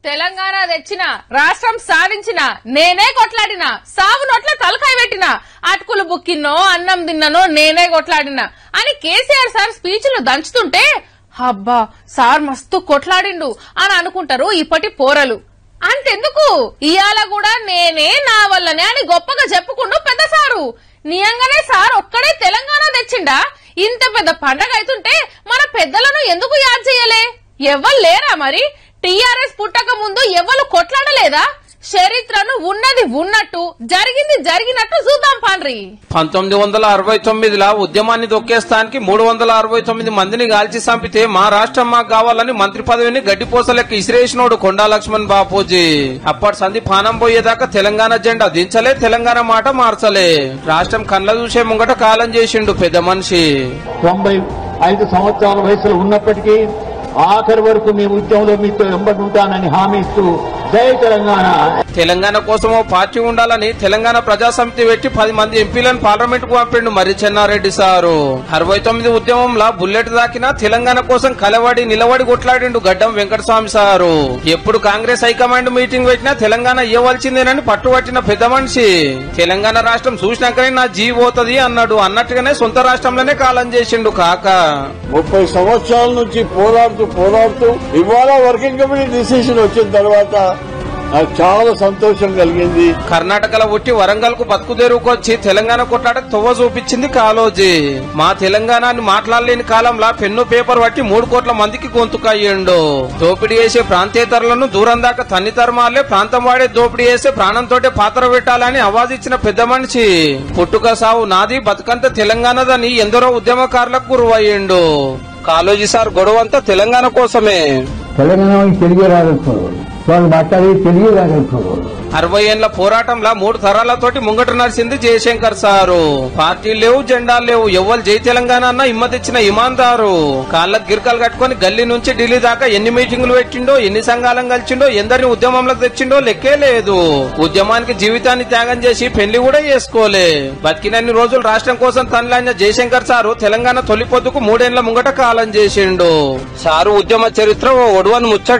తెలంగాణ తెచ్చిన రాష్ట్రం సాధించిన నేనే కొట్లాడిన సాగు నోట్ల తలకాయ పెట్టిన అటుకులు బుక్కిన్నో అన్నం తిన్ననో నేనే కొట్లాడిన అని కేసీఆర్ సార్ స్పీచ్లు దంచుతుంటే అబ్బా సార్ మస్తు కొట్లాడిండు అని అనుకుంటారు ఇప్పటి పోరలు అంతెందుకు ఇయాల కూడా నేనే నా వల్లనే అని గొప్పగా చెప్పుకుంటూ పెద్ద సారు నియంగానే సార్ ఒక్కడే తెలంగాణ తెచ్చిండా ఇంత పెద్ద పండగ అవుతుంటే మన పెద్దలను ఎందుకు యాద్ చేయలే ఎవ్వరు లేరా మరి టీఆర్ఎస్ పుట్టక ముందు ఎవ్వరు కొట్లాడలేదా చరిత్రను ఉన్నది ఉన్నట్టు జరిగింది జరిగినట్టు చూద్దాం పాండ్రి పంతొమ్మిది వందల అరవై తొమ్మిదిలా ఉద్యమాన్ని దొక్కేస్తానికి మూడు వందల అరవై తొమ్మిది మందిని కాల్చి చంపితే మా రాష్ట్రం మాకు కావాలని మంత్రి పదవిని గడ్డిపోసలెక్క ఇసిరేసినోడు కొండా లక్ష్మణ్ బాపూజీ అప్పటి సంధి పానం పోయేదాకా తెలంగాణ జెండా దించలే తెలంగాణ మాట మార్చలే రాష్ట్రం కళ్ళ చూసే ముంగట కాలం చేసిండు పెద్ద మనిషి తొంభై ఐదు సంవత్సరాల వయసులో ఉన్నప్పటికీ ఆఖరి వరకు మీ ఉద్యమంలో మీతో వెంబడి ఉంటానని హామీ ఇస్తూ జై తెలంగాణ తెలంగాణ కోసం ఓ పార్టీ ఉండాలని తెలంగాణ ప్రజా సమితి పెట్టి పది మంది ఎంపీలను పార్లమెంట్ కు పంపిండు మరి చెన్నారెడ్డి సారు అరవై తొమ్మిది ఉద్యమంలో బుల్లెట్ దాకినా తెలంగాణ కోసం కలవడి నిలబడి కొట్లాడిండు గడ్డం వెంకటస్వామి సారు ఎప్పుడు కాంగ్రెస్ హైకమాండ్ మీటింగ్ పెట్టినా తెలంగాణ ఇవ్వవలసిందేనని పట్టుబట్టిన పెద్ద మనిషి తెలంగాణ రాష్ట్రం చూసినాకనే నా జీ పోతది అన్నాడు అన్నట్టుగానే సొంత రాష్ట్రంలోనే కాలం చేసిండు కాక ముప్పై సంవత్సరాల నుంచి పోరాడుతూ పోరాడుతూ ఇవాళ వర్కింగ్ కమిటీ డిసిషన్ వచ్చిన తర్వాత నాకు చాలా సంతోషం కలిగింది కర్ణాటకలో పుట్టి వరంగల్ కు బతుకుదేరుకొచ్చి తెలంగాణ కొట్లాడ తొవ్వ చూపించింది కాలోజీ మా తెలంగాణని మాట్లాడలేని కాలంలో పెన్ను పేపర్ పట్టి మూడు కోట్ల మందికి గొంతుకయ్యిండు దోపిడీ చేసే ప్రాంతేతరులను దూరం దాకా తన్ని తరమాలే ప్రాంతం వాడే దోపిడీ చేసే ప్రాణంతోటే పాత్ర పెట్టాలని అవాజిచ్చిన పెద్ద మనిషి పుట్టుక సావు నాది బతుకంత తెలంగాణదని ఎందరో ఉద్యమకారులకు గురువయ్యిండు కాలోజీ సార్ గొడవంతా తెలంగాణ కోసమే తెలంగాణ వాళ్ళకి తెలుగు రాకపోరు వాళ్ళు మాట్లాడి తెలుగు రాకపోరు అరవై ఏళ్ల పోరాటంలో మూడు తరాలతోటి ముంగట నడిచింది జయశంకర్ సారు పార్టీలు లేవు జెండాలు లేవు ఎవ్వరు జై తెలంగాణ అన్న ఇమ్మతిచ్చిన ఇమాందారు కాళ్ళకు గిరకలు కట్టుకొని గల్లీ నుంచి ఢిల్లీ దాకా ఎన్ని మీటింగులు పెట్టిండో ఎన్ని సంఘాలను కలిసిండో ఎందరిని ఉద్యమంలోకి తెచ్చిండో లెక్కే లేదు ఉద్యమానికి జీవితాన్ని త్యాగం చేసి పెళ్లి కూడా చేసుకోలే బతికినన్ని రోజులు రాష్ట్రం కోసం తనలాడిన జయశంకర్ సారు తెలంగాణ తొలి పొద్దుకు మూడేళ్ల ముంగట కాలం చేసిండు సారు ఉద్యమ చరిత్ర ఓ ఒడవని ముచ్చట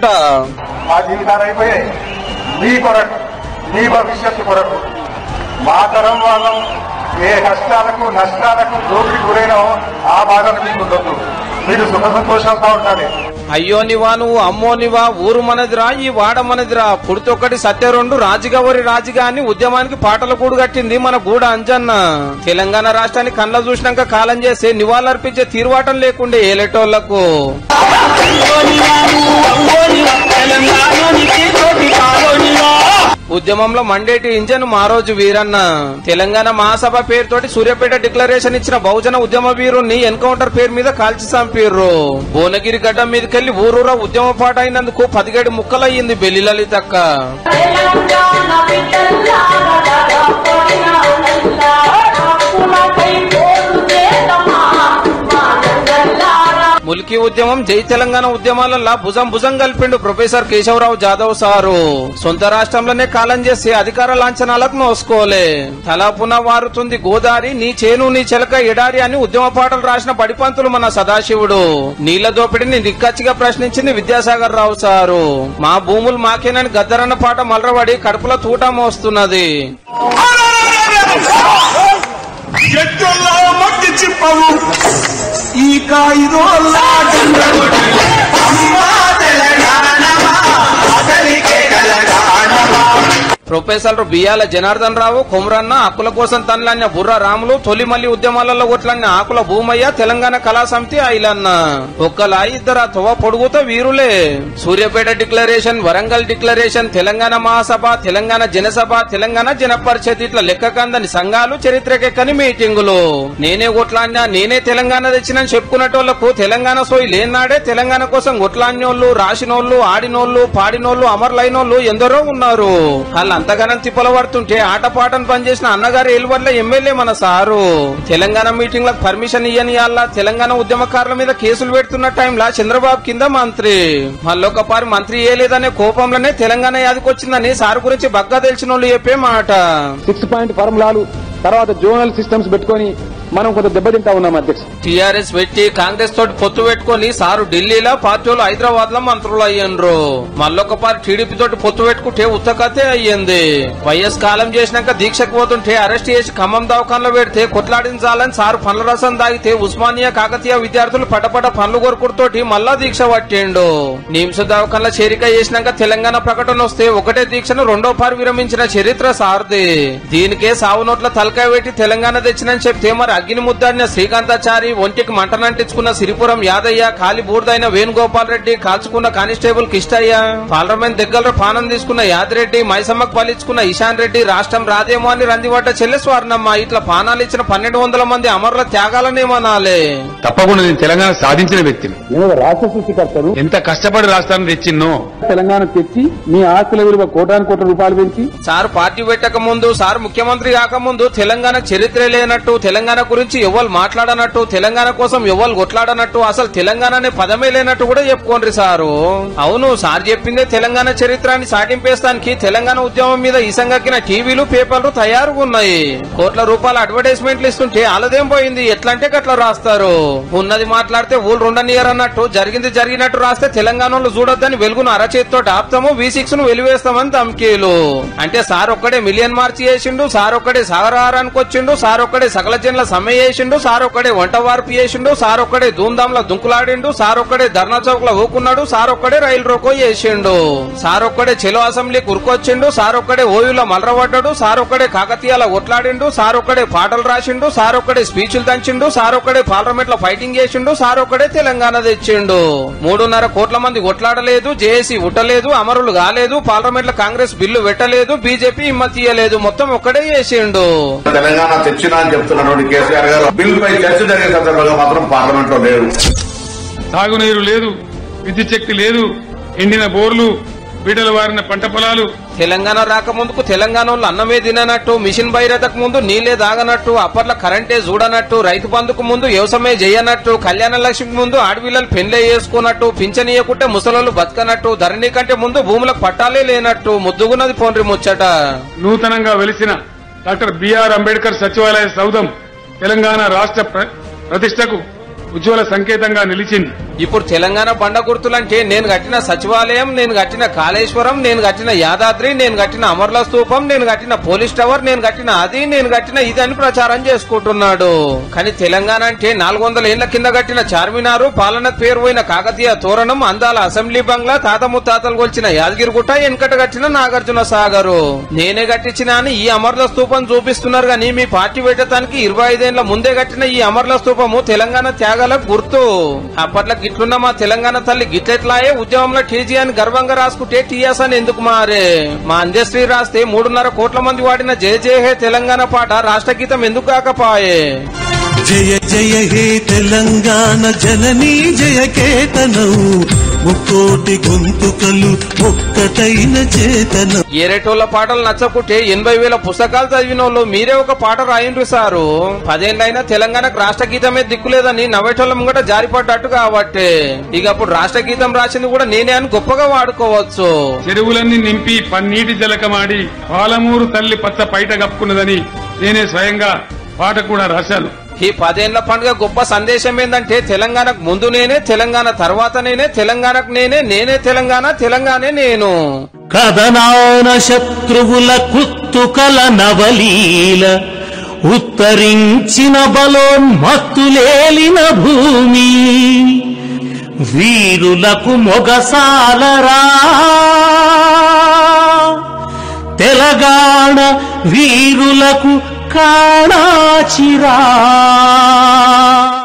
మా జీవితాలు అయిపోయాయి మీ కొరకు మీ భవిష్యత్తు కొరకు మా తరం వాళ్ళం ఏ కష్టాలకు నష్టాలకు దోపిడి గురైనో ఆ బాధను మీకు ఉండొద్దు మీరు సుఖ సంతోషంగా ఉండాలి అయ్యో నివా నువ్వు అమ్మో నివా ఊరు మనదిరా ఈ వాడ మనదిరా పుడితొక్కటి సత్య రెండు రాజుగవరి రాజుగా అని ఉద్యమానికి పాటలు కూడు కట్టింది మన గూడ అంజన్న తెలంగాణ రాష్ట్రాన్ని కళ్ళ చూసినాక కాలం చేసి నివాళులర్పించే తీరువాటం లేకుండే ఏలేటోళ్లకు ఉద్యమంలో మండేటి ఇంజన్ మా రోజు వీరన్న తెలంగాణ మహాసభ పేరుతోటి సూర్యాపేట డిక్లరేషన్ ఇచ్చిన బహుజన ఉద్యమ వీరుణ్ణి ఎన్కౌంటర్ పేరు మీద కాల్చి చంపిర్రు భువనగిరి గడ్డ మీదకెళ్లి ఊరూరా ఉద్యమ పాట అయినందుకు పదిహేడు ముక్కలయ్యింది బెల్లి లలితక్క తెలంగాణ బిడ్డల్లారా పోయిన హక్కులకై పోరు చేద్దామా మానవులారా ముల్కీ ఉద్యమం జై తెలంగాణ ఉద్యమాలలో భుజం భుజం కలిపిండు ప్రొఫెసర్ కేశవరావు జాదవ్ సారు సొంత రాష్ట్రంలోనే కాలం చేసి అధికార లాంఛనాలకు నోసుకోలే తలాపున వారుతుంది గోదారి నీ చేను నీ చెలక ఎడారి అని ఉద్యమ పాటలు రాసిన బడిపంతులు మన సదాశివుడు నీళ్ల దోపిడిని నిక్కచ్చిగా ప్రశ్నించింది విద్యాసాగర్ రావు సారు మా భూములు మాకేనని గద్దరన్న పాట మలరబడి కడుపులో తూట మోస్తున్నది ఎట్టుల్లా మట్టి చిప్పవు ఈ కాయిదోల్లా అమ్మా తెలంగాణమా అసలికే తెలంగాణమా ప్రొఫెసర్ బియ్యాల జనార్దన్ రావు కుమరన్న హక్కుల కోసం తనలన్న బుర్ర రాములు తొలి మల్లి ఉద్యమాలలో కొట్లన్న ఆకుల భూమయ్య తెలంగాణ కళా సమితి ఐలన్న ఒక్కలా ఇద్దరు తొవ పొడుగుతో వీరులే సూర్యాపేట డిక్లరేషన్ వరంగల్ డిక్లరేషన్ తెలంగాణ మహాసభ తెలంగాణ జనసభ తెలంగాణ జన పరిషత్ ఇట్లా లెక్క కందని సంఘాలు చరిత్రకెక్కని మీటింగులు నేనే కొట్లాడినా నేనే తెలంగాణ తెచ్చినని చెప్పుకునేటోళ్లకు తెలంగాణ సోయి లేనాడే తెలంగాణ కోసం కొట్లాడినోళ్లు రాసినోళ్లు ఆడినోళ్లు పాడినోళ్లు అమరులైనోళ్లు ఎందరో ఉన్నారు వాళ్ళు అంతగానం తిప్పల పడుతుంటే ఆటపాటను పనిచేసిన అన్నగారు ఏలువర్ల ఎమ్మెల్యే మన సారు తెలంగాణ మీటింగ్ లకు పర్మిషన్ ఇయ్యని వాళ్ళ తెలంగాణ ఉద్యమకారుల మీద కేసులు పెడుతున్న టైంలో చంద్రబాబు కింద మంత్రి మళ్ళొకపారి మంత్రి ఏలేదనే కోపంలోనే తెలంగాణ యాదికొచ్చిందని సారు గురించి బగ్గా తెలిసిన వాళ్ళు చెప్పే మాట సిక్స్ పాయింట్ ఫార్ములాలు తర్వాత జోనల్ సిస్టమ్స్ పెట్టుకొని మనం కొంత దెబ్బతింటా ఉన్నాం అధ్యక్ష టిఆర్ఎస్ పెట్టి కాంగ్రెస్ తోటి పొత్తు పెట్టుకొని సారు ఢిల్లీలో పార్టీలు హైదరాబాద్ లో మంత్రులు అయ్యిండ్రు మళ్ళొక పార్టీ టీడీపీ తోటి పొత్తు పెట్టుకుంటే ఉత్తకతే అయ్యింది వైఎస్ కాలం చేసినాక దీక్షకు పోతుంటే అరెస్ట్ చేసి ఖమ్మం దవాఖానలో పెడితే కొట్లాడించాలని సారు పండ్ల రసం దాగితే ఉస్మానియా కాకతీయ విద్యార్థులు పటపట పండ్లు కొరుకుడుతోటి మళ్ళా దీక్ష పట్టిండు నిమ్స్ దవాఖానలో చేరిక చేసినాక తెలంగాణ ప్రకటన వస్తే ఒకటే దీక్షను రెండో పారు విరమించిన చరిత్ర సారది దీనికే సావు నోట్ల తలకాయ పెట్టి తెలంగాణ తెచ్చినని చెప్తే మరి అగ్ని ముద్దాడిన శ్రీకాంతాచారి ఒంటికి మంటనంటించుకున్న సిరిపురం యాదయ్య కాలి బూర్దైన వేణుగోపాల్ రెడ్డి కాల్చుకున్న కానిస్టేబుల్ కిష్టయ్య పార్లమెంట్ దగ్గర పానం తీసుకున్న యాదిరెడ్డి మైసమ్మకు పాలించుకున్న ఇషాన్ రెడ్డి రాష్ట్రం రాదేమో అని రందిపడ్డ చెల్లె స్వర్ణమ్మ ఇట్లా పానాలు ఇచ్చిన పన్నెండు వందల మంది అమరుల త్యాగాలనేమనాలే తప్పకుండా నేను తెలంగాణ సాధించిన వ్యక్తిని నేను రాష్ట్ర సృష్టికర్తను ఎంత కష్టపడి రాష్ట్రాన్ని తెచ్చిన్నో తెలంగాణ తెచ్చి మీ ఆస్తుల విలువ కోటాను కోట్ల రూపాయలు పెంచి సార్ పార్టీ పెట్టక ముందు సార్ ముఖ్యమంత్రి కాకముందు తెలంగాణ చరిత్ర లేనట్టు తెలంగాణ గురించి ఎవరు మాట్లాడనట్టు తెలంగాణ కోసం ఎవరు కొట్లాడనట్టు అసలు తెలంగాణ అనే పదమే లేనట్టు కూడా చెప్పుకోండి సారు అవును సార్ చెప్పిందే తెలంగాణ చరిత్రాన్ని సాటింపేస్తానికి తెలంగాణ ఉద్యమం మీద ఇసంగక్కిన టీవీలు పేపర్లు తయారుగా ఉన్నాయి కోట్ల రూపాయల అడ్వర్టైజ్మెంట్లు ఇస్తుంటే అలదేం పోయింది ఎట్లంటే గట్లా రాస్తారు ఉన్నది మాట్లాడితే ఊళ్ళు ఉండనియర్ అన్నట్టు జరిగింది జరిగినట్టు రాస్తే తెలంగాణలో చూడొద్దని వెలుగును అరచేతితో ఆపుతాము వి సిక్స్ ను వెలివేస్తామని ధమ్కీలు అంటే సార్ ఒక్కడే మిలియన్ మార్చి చేసిండు సార్ ఒక్కడే సాగరారానికి వచ్చిండు సార్ ఒక్కడే సకల జన్ల సమ్మె చేసిండు సార్ ఒక్కడే వంట వార్పు చేసిండు సార్ ఒక్కడే ధూమ్ధాంల దుంకులాడిండు సార్ ఒక్కడే ధర్నా చౌక్ లో ఊకున్నాడు సార్ ఒక్కడే రైలు రోకో చేసిండు సార్ ఒక్కడే చెలో అసెంబ్లీ కురుకొచ్చిండు సార్ ఒక్కడే ఓయూలో మలరబడ్డాడు సార్ ఒక్కడే కాకతీయాల ఒట్లాడిండు సార్ ఒక్కడే పాటలు రాసిండు సార్ ఒక్కడే స్పీచ్లు దంచిండు సార్ ఒక్కడే పార్లమెంట్ లో ఫైటింగ్ చేసిండు సార్ ఒక్కడే తెలంగాణ తెచ్చిండు మూడున్నర కోట్ల మంది కొట్లాడలేదు జేఏసీ ఉట్టలేదు అమరులు కాలేదు పార్లమెంట్ లో కాంగ్రెస్ బిల్లు పెట్టలేదు బీజేపీ హిమ్మత్ తీయలేదు మొత్తం ఒక్కడే చేసిండు తెలంగాణ తెచ్చినా అని చెప్తున్నటువంటి కేసీఆర్ గారు బిల్ పై చర్చ జరిగే సందర్భంగా మాత్రం పార్లమెంట్ లో లేరు తాగునీరు లేదు విద్యుత్ శక్తి లేదు ఎండిన బోర్లు బీడలు వారిన పంట పొలాలు తెలంగాణ రాకముందుకు తెలంగాణ వాళ్ళు అన్నమే తిననట్టు మిషన్ బైరతకు ముందు నీళ్లే దాగనట్టు అప్పట్లో కరెంటే చూడనట్టు రైతు బంధుకు ముందు వ్యవసాయమే చేయనట్టు కళ్యాణ లక్ష్మికి ముందు ఆడపిల్లలు పెళ్లే చేసుకున్నట్టు పింఛనీయకుంటే ముసలోళ్ళు బతకనట్టు ధరణి కంటే ముందు భూములకు పట్టాలే లేనట్టు ముద్దుగున్నది పోన్రి ముచ్చట నూతనంగా వెలిసిన డాక్టర్ బిఆర్ అంబేద్కర్ సచివాలయ సౌధం తెలంగాణ రాష్ట్ర ప్ర- ప్రతిష్టకు ఉజ్వల సంకేతంగా నిలిచింది ఇప్పుడు తెలంగాణ బండ గుర్తులంటే నేను కట్టిన సచివాలయం నేను కట్టిన కాళేశ్వరం నేను కట్టిన యాదాద్రి నేను కట్టిన అమర్ల స్తూపం నేను కట్టిన పోలీస్ టవర్ నేను కట్టిన అది నేను కట్టిన ఇది అని ప్రచారం చేసుకుంటున్నాడు కానీ తెలంగాణ అంటే నాలుగు వందల ఏళ్ల కింద కట్టిన చార్మినారు పాలన పేరు పోయిన కాకతీయ తోరణం అందాల అసెంబ్లీ బంగ్లా తాత ముత్తాతలు కొల్చిన యాదగిరిగుట్ట వెనకట కట్టిన నాగార్జున సాగరు నేనే కట్టించిన అని ఈ అమర్ల స్తూపం చూపిస్తున్నారు కానీ మీ పార్టీ పెట్టడానికి ఇరవై ఐదేళ్ల ముందే కట్టిన ఈ అమర్ల స్తూపము తెలంగాణ త్యాగాలకు గుర్తు అప్పట్లో గిట్లున్న మా తెలంగాణ తల్లి గిట్లెట్లాయే ఉద్యమంలో టీజీ అని గర్వంగా రాసుకుంటే టీఎస్ అని ఎందుకు మారే మా అంజశ్రీ రాస్తే మూడున్నర కోట్ల మంది వాడిన జయ జయ హే తెలంగాణ పాట రాష్ట్ర గీతం ఎందుకు కాకపాయే జయ జయ హే తెలంగాణ జననీ జయ కేతనం ముక్కోటి గొంతుకలు ఒక్కటైన చేతనం ఏరేటోళ్ళ పాటలు నచ్చకుంటే ఎనభై వేల పుస్తకాలు చదివిన వాళ్ళు మీరే ఒక పాట రాయండ్రు సారు పదేళ్ళైనా తెలంగాణకు రాష్ట్ర గీతమే దిక్కులేదని నవ్వేటోళ్ళ ముంగట జారిపడ్డట్టు కాబట్టి ఇక అప్పుడు రాష్ట్ర గీతం రాసింది కూడా నేనే అని గొప్పగా వాడుకోవచ్చు చెరువులన్నీ నింపి పన్నీటి జలకమాడి పాలమూరు తల్లి పచ్చ పైట కప్పుకున్నదని నేనే స్వయంగా పాట కూడా రాశాను ఈ పదేళ్ల పండుగ గొప్ప సందేశం ఏంటంటే తెలంగాణకు ముందు నేనే తెలంగాణ తర్వాత నేనే తెలంగాణకు నేనే నేనే తెలంగాణ తెలంగాణే నేను కథనాన శత్రువుల కుత్తుకల నవలీల ఉత్తరించిన బలోన్మత్తులేలిన భూమి వీరులకు మొగసాలరా తెలంగాణ వీరులకు కాణాచిరా